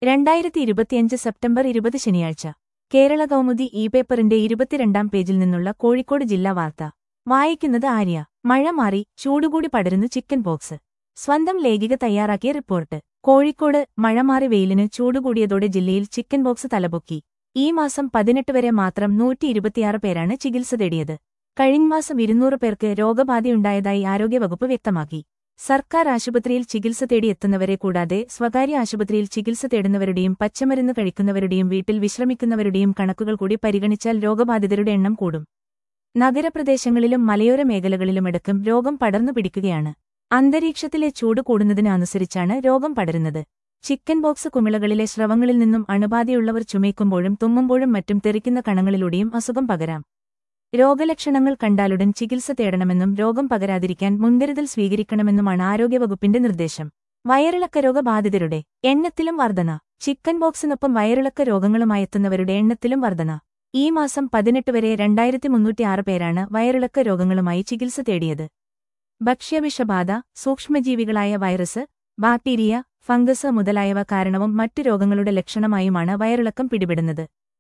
രണ്ടായിരത്തി ഇരുപത്തിയഞ്ച് സെപ്റ്റംബർ ഇരുപത് ശനിയാഴ്ച കേരള കൗമുദി ഇ പേപ്പറിന്റെ ഇരുപത്തിരണ്ടാം പേജിൽ നിന്നുള്ള കോഴിക്കോട് ജില്ലാ വാർത്ത വായിക്കുന്നത് ആര്യ മഴ മാറി ചൂടുകൂടി പടരുന്നു ചിക്കൻ പോക്സ് സ്വന്തം ലേഖിക തയ്യാറാക്കിയ റിപ്പോർട്ട് കോഴിക്കോട് മഴ മാറി വെയിലിന് ചൂടുകൂടിയതോടെ ജില്ലയിൽ ചിക്കൻ ബോക്സ് തലപൊക്കി ഈ മാസം പതിനെട്ട് വരെ മാത്രം നൂറ്റി ഇരുപത്തിയാറ് പേരാണ് ചികിത്സ തേടിയത് കഴിഞ്ഞ മാസം ഇരുന്നൂറ് പേർക്ക് രോഗബാധയുണ്ടായതായി ആരോഗ്യവകുപ്പ് വ്യക്തമാക്കി സർക്കാർ ആശുപത്രിയിൽ ചികിത്സ തേടി എത്തുന്നവരെ കൂടാതെ സ്വകാര്യ ആശുപത്രിയിൽ ചികിത്സ തേടുന്നവരുടെയും പച്ചമരുന്ന് കഴിക്കുന്നവരുടെയും വീട്ടിൽ വിശ്രമിക്കുന്നവരുടെയും കണക്കുകൾ കൂടി പരിഗണിച്ചാൽ രോഗബാധിതരുടെ എണ്ണം കൂടും നഗരപ്രദേശങ്ങളിലും മലയോര മേഖലകളിലുമടക്കം രോഗം പടർന്നു പിടിക്കുകയാണ് അന്തരീക്ഷത്തിലെ ചൂട് കൂടുന്നതിന് അനുസരിച്ചാണ് രോഗം പടരുന്നത് ചിക്കൻ ബോക്സ് കുമിളകളിലെ സ്രവങ്ങളിൽ നിന്നും അണുബാധയുള്ളവർ ചുമയ്ക്കുമ്പോഴും തുമ്മുമ്പോഴും മറ്റും തെറിക്കുന്ന കണങ്ങളിലൂടെയും അസുഖം പകരാം രോഗലക്ഷണങ്ങൾ കണ്ടാലുടൻ ചികിത്സ തേടണമെന്നും രോഗം പകരാതിരിക്കാൻ മുൻകരുതൽ സ്വീകരിക്കണമെന്നുമാണ് ആരോഗ്യവകുപ്പിന്റെ നിർദ്ദേശം വയറിളക്ക രോഗബാധിതരുടെ എണ്ണത്തിലും വർധന ചിക്കൻ ബോക്സിനൊപ്പം വയറിളക്ക രോഗങ്ങളുമായെത്തുന്നവരുടെ എണ്ണത്തിലും വർധന ഈ മാസം പതിനെട്ട് വരെ രണ്ടായിരത്തി മുന്നൂറ്റിയാറ് പേരാണ് വയറിളക്ക രോഗങ്ങളുമായി ചികിത്സ തേടിയത് ഭക്ഷ്യവിഷബാധ സൂക്ഷ്മജീവികളായ വൈറസ് ബാക്ടീരിയ ഫംഗസ് മുതലായവ കാരണവും മറ്റു രോഗങ്ങളുടെ ലക്ഷണമായുമാണ് വയറിളക്കം പിടിപെടുന്നത്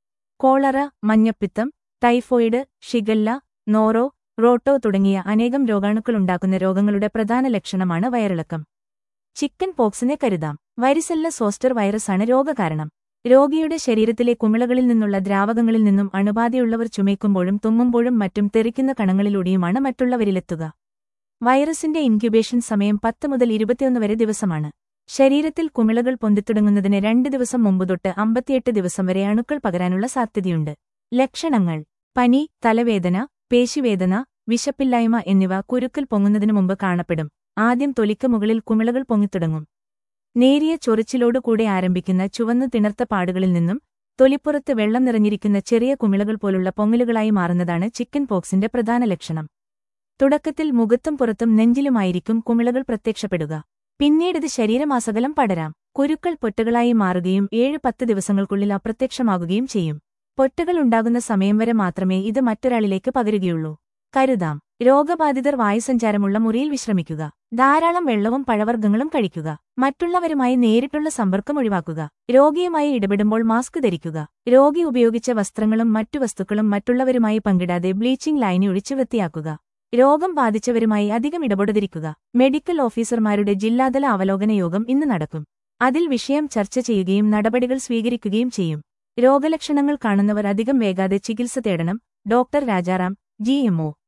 കോളറ മഞ്ഞപ്പിത്തം ടൈഫോയിഡ് ഷിഗല്ല നോറോ റോട്ടോ തുടങ്ങിയ അനേകം രോഗാണുക്കളുണ്ടാക്കുന്ന രോഗങ്ങളുടെ പ്രധാന ലക്ഷണമാണ് വയറിളക്കം ചിക്കൻ പോക്സിനെ കരുതാം വരിസെല്ല സോസ്റ്റർ വൈറസാണ് രോഗകാരണം രോഗിയുടെ ശരീരത്തിലെ കുമിളകളിൽ നിന്നുള്ള ദ്രാവകങ്ങളിൽ നിന്നും അണുബാധയുള്ളവർ ചുമയ്ക്കുമ്പോഴും തുമ്മുമ്പോഴും മറ്റും തെറിക്കുന്ന കണങ്ങളിലൂടെയുമാണ് മറ്റുള്ളവരിലെത്തുക വൈറസിന്റെ ഇൻക്യുബേഷൻ സമയം പത്ത് മുതൽ ഇരുപത്തിയൊന്ന് വരെ ദിവസമാണ് ശരീരത്തിൽ കുമിളകൾ പൊന്തിത്തുടങ്ങുന്നതിന് രണ്ട് ദിവസം മുമ്പ് തൊട്ട് അമ്പത്തിയെട്ട് ദിവസം വരെ അണുക്കൾ പകരാനുള്ള സാധ്യതയുണ്ട് ലക്ഷണങ്ങൾ പനി തലവേദന പേശിവേദന വിശപ്പില്ലായ്മ എന്നിവ കുരുക്കൽ പൊങ്ങുന്നതിനു മുമ്പ് കാണപ്പെടും ആദ്യം തൊലിക്ക് മുകളിൽ കുമിളകൾ പൊങ്ങിത്തുടങ്ങും നേരിയ ചൊറിച്ചിലോടുകൂടെ ആരംഭിക്കുന്ന ചുവന്നു തിണർത്ത പാടുകളിൽ നിന്നും തൊലിപ്പുറത്ത് വെള്ളം നിറഞ്ഞിരിക്കുന്ന ചെറിയ കുമിളകൾ പോലുള്ള പൊങ്ങലുകളായി മാറുന്നതാണ് ചിക്കൻ പോക്സിന്റെ പ്രധാന ലക്ഷണം തുടക്കത്തിൽ മുഖത്തും പുറത്തും നെഞ്ചിലുമായിരിക്കും കുമിളകൾ പ്രത്യക്ഷപ്പെടുക പിന്നീടിത് ശരീരമാസകലം പടരാം കുരുക്കൾ പൊറ്റകളായി മാറുകയും ഏഴ് പത്ത് ദിവസങ്ങൾക്കുള്ളിൽ അപ്രത്യക്ഷമാകുകയും ചെയ്യും പൊറ്റകൾ ഉണ്ടാകുന്ന സമയം വരെ മാത്രമേ ഇത് മറ്റൊരാളിലേക്ക് പകരുകയുള്ളൂ കരുതാം രോഗബാധിതർ വായുസഞ്ചാരമുള്ള മുറിയിൽ വിശ്രമിക്കുക ധാരാളം വെള്ളവും പഴവർഗ്ഗങ്ങളും കഴിക്കുക മറ്റുള്ളവരുമായി നേരിട്ടുള്ള സമ്പർക്കം ഒഴിവാക്കുക രോഗിയുമായി ഇടപെടുമ്പോൾ മാസ്ക് ധരിക്കുക രോഗി ഉപയോഗിച്ച വസ്ത്രങ്ങളും മറ്റു വസ്തുക്കളും മറ്റുള്ളവരുമായി പങ്കിടാതെ ബ്ലീച്ചിംഗ് ലൈനി ഒഴിച്ച് വൃത്തിയാക്കുക രോഗം ബാധിച്ചവരുമായി അധികം ഇടപെടാതിരിക്കുക മെഡിക്കൽ ഓഫീസർമാരുടെ ജില്ലാതല അവലോകന യോഗം ഇന്ന് നടക്കും അതിൽ വിഷയം ചർച്ച ചെയ്യുകയും നടപടികൾ സ്വീകരിക്കുകയും ചെയ്യും രോഗലക്ഷണങ്ങൾ കാണുന്നവർ അധികം വേഗാതെ ചികിത്സ തേടണം ഡോക്ടർ രാജാറാം ജി